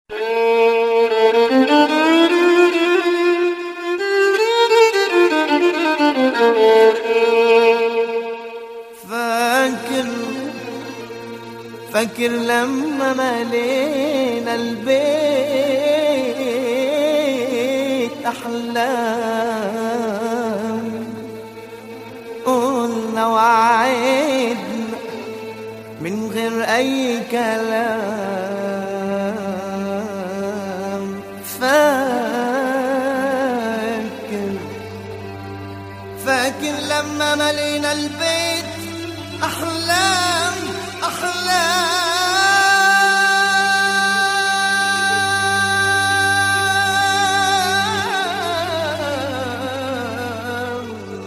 فاكر فاكر لما ملينا البيت أحلام قلنا وعدنا من غير أي كلام فاكر فاكر لما ملينا البيت أحلام أحلام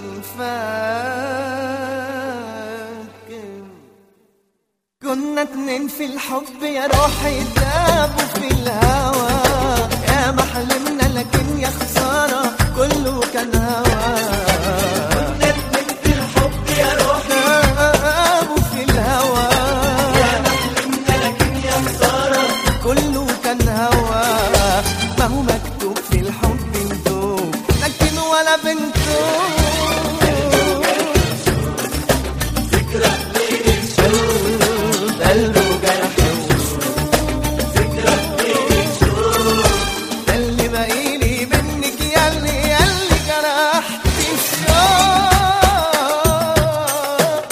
فاكر كنا اتنين في الحب يا روحي دابوا في الهوى يا ما حلمنا لكن يا خسارة كله كان هوى كنا اتنين في الحب يا روحي دابوا في الهوى يا ما حلمنا لكن يا خسارة كله كان هوى ما هو مكتوب في الحب ندوب لكن ولا بنتوب قلبه جرح ده اللي باقيلي منك ياللي ياللي جرحت الشوق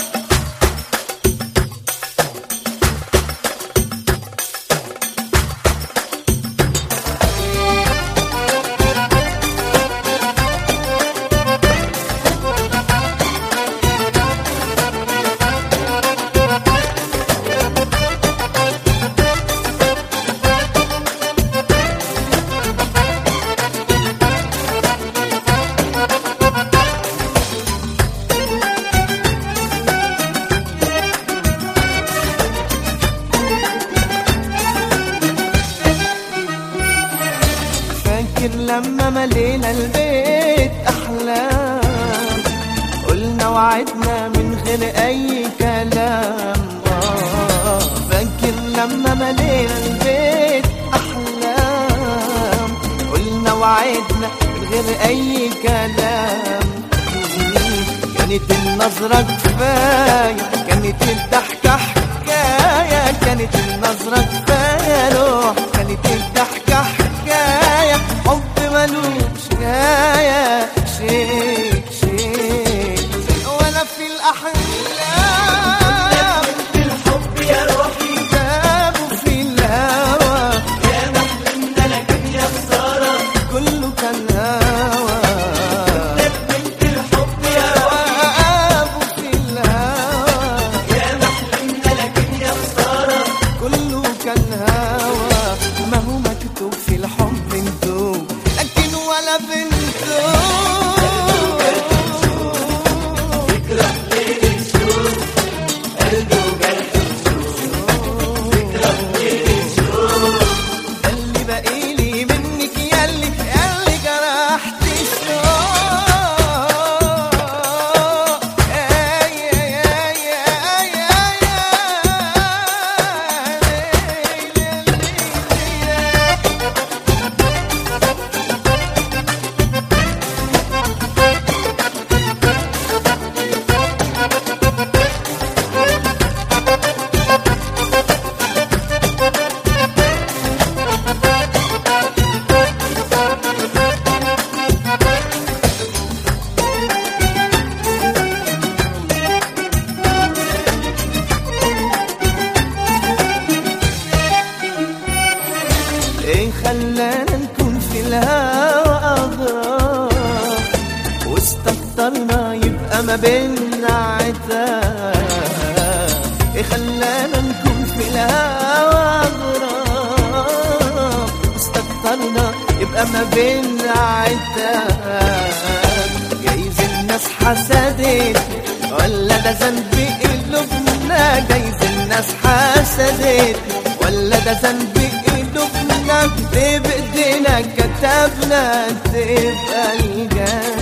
فاكر لما ملينا البيت أحلام قلنا وعدنا من غير أي كلام آه فاكر لما ملينا البيت أحلام قلنا وعدنا من غير أي كلام كانت النظرة كفاية كانت الضحكة حكاية كانت النظرة كفاية روح كانت الضحكة حكاية حب ملوش غاية شيء شيء ولا في الأحلام في الحب يا روحي جابوا في الهوى يا محلمنا لكن يا خسارة كله كان هوى الحب يا وقابوا في الهوى يا محلمنا لكن يا خسارة كله كان هوى ما هو مكتوب في الحب ندوب لكن ولا بنتوب ده اللي باقيلي منك ياللي ياللي جرحت الشوق يا يا يا يا يا يا ايه خلانا نكون في الهوى اغراب واستكترنا يبقى ما بينا عتاب ايه خلانا نكون في الهوى اغراب واستكترنا يبقى ما بينا عتاب جايز الناس حسدت ولا ده ذنب قلوبنا جايز الناس حسدت ولا ده ذنب قلوبنا ليه بايدينا كتبنا تبقى الجنة